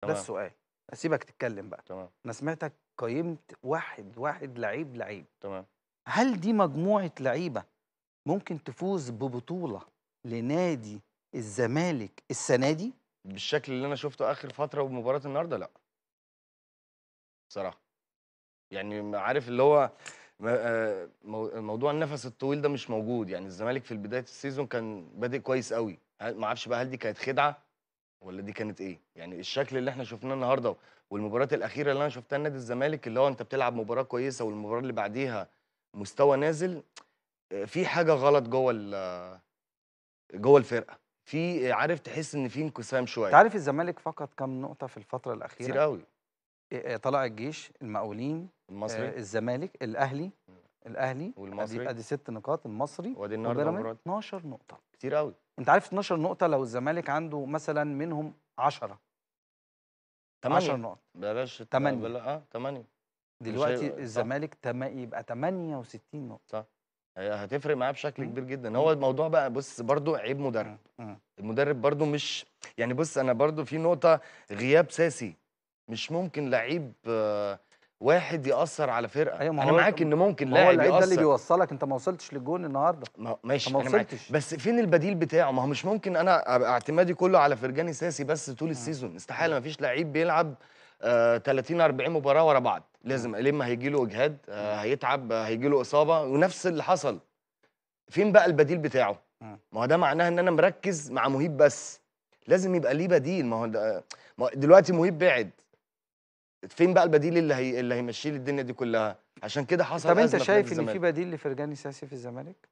ده تمام. السؤال اسيبك تتكلم بقى تمام انا سمعتك قيمت واحد واحد لعيب لعيب تمام هل دي مجموعه لعيبه ممكن تفوز ببطوله لنادي الزمالك السنه دي بالشكل اللي انا شفته اخر فتره ومباراه النهارده لا بصراحه يعني عارف اللي هو ما- آه، مو- موضوع النفس الطويل ده مش موجود يعني الزمالك في بدايه السيزون كان بادئ كويس قوي هل- ما اعرفش بقى هل دي كانت خدعه ولا دي كانت ايه يعني الشكل اللي احنا شفناه النهارده والمباريات الاخيره اللي انا شفتها نادي الزمالك اللي هو انت بتلعب مباراه كويسه والمباراه اللي بعديها مستوى نازل آه، في حاجه غلط جوه ال- جوه الفرقه في عارف تحس ان في انقسام شويه انت عارف الزمالك فقد كام نقطه في الفتره الاخيره كتير قوي إيه، طلع الجيش المقاولين المصري آه، الزمالك الاهلي الاهلي والمصري. ادي ادي ست نقاط المصري وادي النهارده وبيراميدز مباراه 12 نقطه كتير قوي انت عارف 12 نقطه لو الزمالك عنده مثلا منهم 10 10 8 نقط بلاش تمانية. بلا اه 8 دلوقتي صح. الزمالك تم يبقى 68 نقطه هي هتفرق معاه بشكل مم. كبير جدا هو الموضوع بقى بص برضو عيب مدرب مم. مم. المدرب برضو مش يعني بص انا برضو في نقطه غياب ساسي مش ممكن لعيب آه، واحد ياثر على فرقه أيوة، ما انا هو- معاك ان ممكن ما هو لاعب اللعيب ده اللي ياثر بيوصلك انت ما وصلتش للجون النهارده ما ماشي ما انا معاك وصلتش. بس فين البديل بتاعه ما هو مش ممكن انا ابقى اعتمادي كله على فرجاني ساسي بس طول السيزون استحاله ما فيش لعيب بيلعب آه 30 40 مباراه ورا بعض لازم لما هيجي له اجهاد آه هيتعب آه هيجي له اصابه ونفس اللي حصل فين بقى البديل بتاعه مم. ما هو ده معناه ان انا مركز مع مهيب بس لازم يبقى ليه بديل ما هو ده ما هو دلوقتي مهيب بعد فين بقى البديل اللي هي اللي هيمشي لي الدنيا دي كلها عشان كده حصل طب انت أزمة في شايف نادي ان في الزمالك. بديل لفرجاني ساسي في الزمالك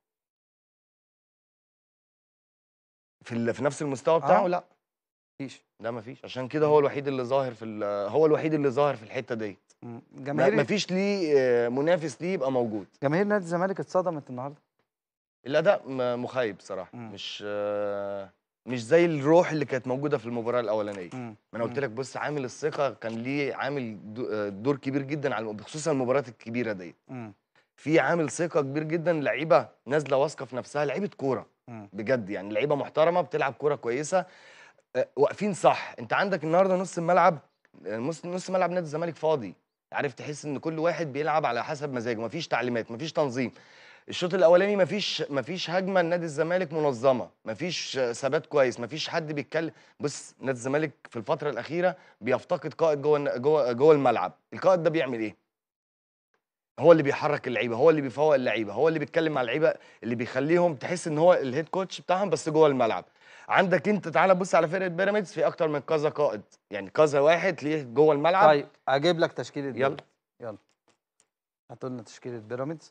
في ال- في نفس المستوى بتاعه آه. لا مفيش لا مفيش عشان كده هو الوحيد اللي ظاهر في ال- هو الوحيد اللي ظاهر في الحته دي مم. ما- جماهير مفيش ليه آه، منافس ليه يبقى موجود جماهير نادي الزمالك اتصدمت النهارده الاداء م- مخيب صراحه مم. مش آه، مش زي الروح اللي كانت موجوده في المباراه الاولانيه مم. ما انا قلت مم. لك بص عامل الثقه كان ليه عامل دو- آه، دور كبير جدا على خصوصا المباريات الكبيره ديت مم. في عامل ثقه كبير جدا لعيبه نازله واثقه في نفسها لعيبه كوره مم. بجد يعني لعيبه محترمه بتلعب كوره كويسه آه، واقفين صح انت عندك النهارده نص الملعب آه، نص نص ملعب نادي الزمالك فاضي عارف تحس ان كل واحد بيلعب على حسب مزاجه مفيش تعليمات مفيش تنظيم الشوط الاولاني مفيش مفيش هجمه لنادي الزمالك منظمه مفيش آه، ثبات كويس مفيش حد بيتكلم بص نادي الزمالك في الفتره الاخيره بيفتقد قائد جوه الن- جوه جوه الملعب القائد ده بيعمل ايه هو اللي بيحرك اللعيبه هو اللي بيفوق اللعيبه هو اللي بيتكلم مع اللعيبه اللي بيخليهم تحس ان هو الهيد كوتش بتاعهم بس جوه الملعب عندك انت تعالى بص على فرقه بيراميدز في اكتر من كذا قائد يعني كذا واحد ليه جوه الملعب طيب اجيب لك تشكيله يلا. بيراميدز يلا هاتوا لنا تشكيله بيراميدز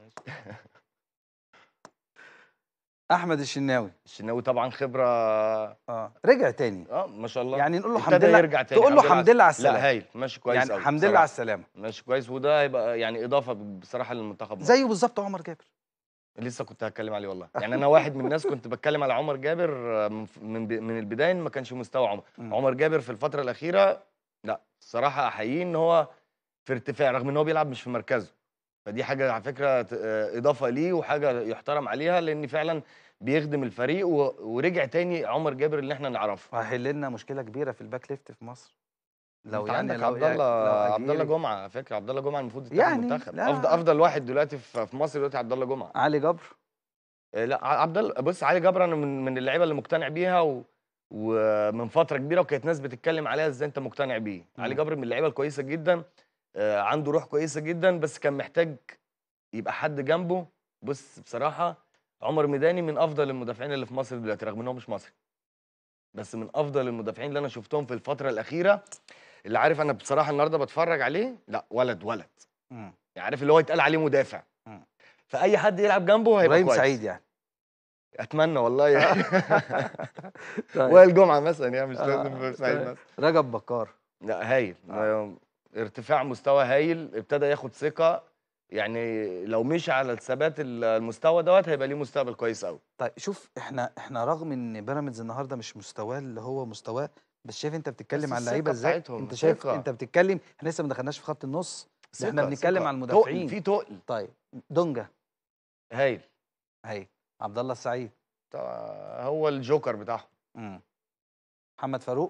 احمد الشناوي الشناوي طبعا خبره اه رجع تاني اه ما شاء الله يعني نقول له ابتدى حمد لله يرجع تاني تقول له على- حمد لله على السلامه لا هايل ماشي كويس يعني قوي حمد لله بصراحة. على السلامه ماشي كويس وده هيبقى يعني اضافه بصراحه للمنتخب مصر. زيه بالظبط عمر جابر لسه كنت هتكلم عليه والله يعني انا واحد من الناس كنت بتكلم على عمر جابر آه، من من ب- من البدايه إن ما كانش مستوى عمر مم. عمر جابر في الفتره الاخيره لا الصراحه احييه ان هو في ارتفاع رغم ان هو بيلعب مش في مركزه فدي حاجه على فكره ت- آه، اضافه ليه وحاجه يحترم عليها لان فعلا بيخدم الفريق و- ورجع تاني عمر جابر اللي احنا نعرفه وهيحل لنا مشكله كبيره في الباك ليفت في مصر لو انت يعني عندك لو عبد يعني الله لو عبد الله أجيري- جمعه على فكره عبد الله جمعه المفروض يتاخد يعني منتخب لا. افضل افضل واحد دلوقتي في في مصر دلوقتي عبد الله جمعه علي جبر آه، لا ع- عبد الله بص علي جبر انا من من اللعيبه اللي مقتنع بيها و... ومن فتره كبيره وكانت ناس بتتكلم عليها ازاي انت مقتنع بيه علي مم. جبر من اللعيبه الكويسه جدا آه، عنده روح كويسه جدا بس كان محتاج يبقى حد جنبه بص بصراحه عمر ميداني من افضل المدافعين اللي في مصر دلوقتي رغم ان هو مش مصري بس من افضل المدافعين اللي انا شفتهم في الفتره الاخيره اللي عارف انا بصراحه النهارده بتفرج عليه لا ولد ولد مم. يعني عارف اللي هو يتقال عليه مدافع مم. فاي حد يلعب جنبه هيبقى ابراهيم كويس سعيد يعني اتمنى والله يعني طيب. وائل جمعه مثلا يعني مش آه، لازم سعيد طيب. مثلا رجب بكار لا هايل آه. ارتفاع مستوى هايل ابتدى ياخد ثقه يعني لو مشي على الثبات المستوى دوت هيبقى ليه مستقبل كويس قوي طيب شوف احنا احنا رغم ان بيراميدز النهارده مش مستواه اللي هو مستواه بس شايف انت بتتكلم بس عن اللعيبه الثقة ازاي بتاعتهم، انت شايف ثقة. انت بتتكلم احنا لسه ما دخلناش في خط النص ده احنا ثقة- بنتكلم ثقة. عن المدافعين. تقل، في تقل طيب دونجا هايل اهي عبد الله السعيد طبعا هو الجوكر بتاعهم مم. محمد فاروق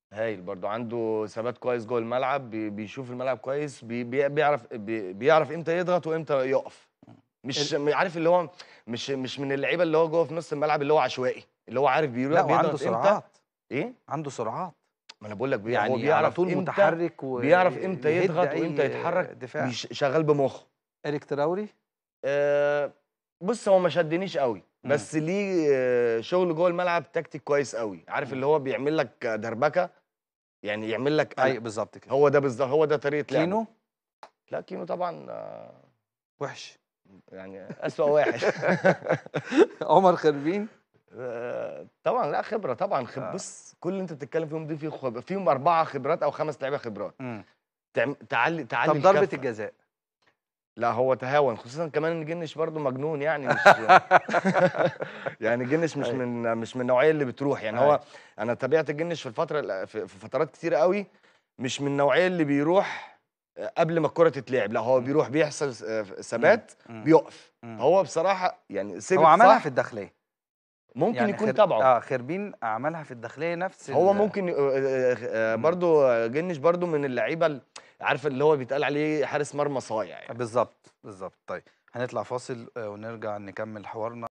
هايل برضو عنده ثبات كويس جوه الملعب بي- بيشوف الملعب كويس بي بي بيعرف بي بيعرف امتى يضغط وامتى يقف مش عارف اللي هو مش مش من اللعيبه اللي هو جوه في نص الملعب اللي هو عشوائي اللي هو عارف بيروح لا وعنده بيضغط امتى سرعات ايه عنده سرعات ما انا بقول لك بي يعني هو على بيعرف طول امتى متحرك و بيعرف امتى يهد يضغط أي وامتى يتحرك دفاع بيش- شغال بمخه إريك تراوري آه بص هو ما شدنيش قوي مم. بس ليه آه، شغل جوه الملعب تكتيك كويس قوي عارف مم. اللي هو بيعمل لك دربكه يعني يعمل لك أي قلق. بالظبط كده هو ده بالظبط هو ده طريقه لعبه كينو لا كينو طبعا آه، وحش يعني اسوأ واحد عمر خربين آه، طبعا لا خبره طبعا خب... آه. بص كل اللي انت بتتكلم فيهم دي فيه خب... فيهم اربعه خبرات او خمس لعيبه خبرات مم. تعم... تعلي تعلي طب ضربة الكفة. الجزاء لا هو تهاون خصوصا كمان ان جنش برضه مجنون يعني مش يعني جنش مش أيوة. من مش من النوعيه اللي بتروح يعني أيوة. هو انا تابعت جنش في الفتره الأ- في في فترات كتيره قوي مش من النوعيه اللي بيروح قبل ما الكره تتلعب لا هو مم. بيروح بيحصل س- ثبات مم. بيقف مم. هو بصراحه يعني سبت هو عملها صح في الداخلية ممكن يعني يكون خر... تبعه اه خربين عملها في الداخلية نفس هو ال- ممكن ي- آه، آه، آه، مم. برضو آه، جنش برضو من اللعيبه ال- عارف اللي هو بيتقال عليه حارس مرمى صايع يعني بالظبط بالظبط طيب هنطلع فاصل آه، ونرجع نكمل حوارنا